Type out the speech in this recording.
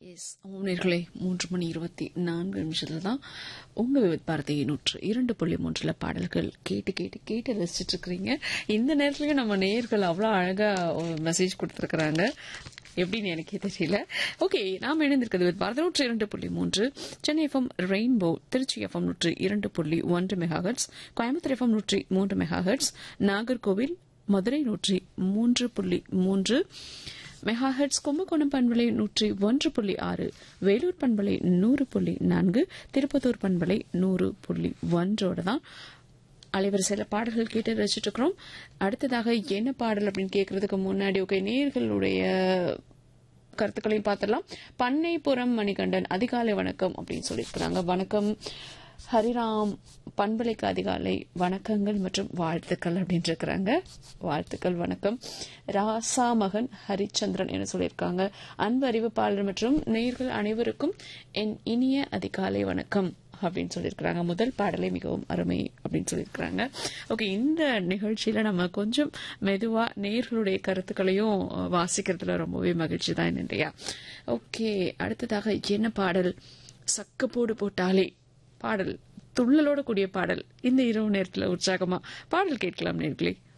S நேர்களே மூன்று மணி இருபத்தி நான்கு நிமிஷத்துல தான் உங்க விவித் பாரதியை நூற்று இரண்டு புள்ளி மூன்றுல பாடல்கள் கேட்டு கேட்டு கேட்டு ரசிச்சிட்டு இருக்கிறீங்க இந்த நேரத்துலயும் நம்ம நேர்கள் அவ்வளவு அழகா மெசேஜ் கொடுத்துருக்காங்க எப்படின்னு எனக்கே தெரியல ஓகே நாம் இணைந்திருக்கிறது வித் பாரதி நூற்று இரண்டு புள்ளி மூன்று Chennai FM Rainbow Tiruchi FM நூற்று இரண்டு புள்ளி ஒன்று மெகாஹெட்ஸ் கோயம்புத்தூர் எஃப்எம் நூற்றி மூன்று மெகாஹெட்ஸ் நாகர்கோவில் மதுரை நூற்றி மூன்று புள்ளி மூன்று மெகாஹெட்ஸ் கும்பகோணம் பண்பலை நூற்றி ஒன்று புள்ளி ஆறு வேலூர் பண்பலை நூறு புள்ளி நான்கு திருப்பத்தூர் பண்பலை நூறு புள்ளி ஒன்றோட தான் அலைவரிசையில பாடல்கள் கேட்டு ரசிச்சுட்டு இருக்கிறோம் அடுத்ததாக என்ன பாடல் அப்படின்னு கேட்கறதுக்கு முன்னாடி ஓகே நேர்களுடைய கருத்துக்களையும் பார்த்துடலாம் பண்ணைப்புறம் மணிகண்டன் அதிகாலை வணக்கம் அப்படின்னு சொல்லியிருக்கிறாங்க வணக்கம் ஹரிராம் பண்பலைக்கு அதிகாலை வணக்கங்கள் மற்றும் வாழ்த்துக்கள் அப்படின்னு இருக்கிறாங்க வாழ்த்துக்கள் வணக்கம் ராசா மகன் ஹரிச்சந்திரன் என சொல்லியிருக்காங்க அன்பு அறிவிப்பாளர் மற்றும் நேயர்கள் அனைவருக்கும் என் இனிய அதிகாலை வணக்கம் அப்படின்னு சொல்லியிருக்கிறாங்க முதல் பாடலை மிகவும் அருமை அப்படின்னு சொல்லியிருக்கிறாங்க ஓகே இந்த நிகழ்ச்சியில நம்ம கொஞ்சம் மெதுவா நேர்களுடைய கருத்துக்களையும் வாசிக்கிறதுல ரொம்பவே மகிழ்ச்சி தான் இல்லையா ஓகே அடுத்ததாக என்ன பாடல் சக்கப்போடு போட்டாலே பாடல் துள்ளலோட கூடிய பாடல் இந்த இரவு நேரத்துல உற்சாகமா பாடல் கேட்கலாம் நேர்களே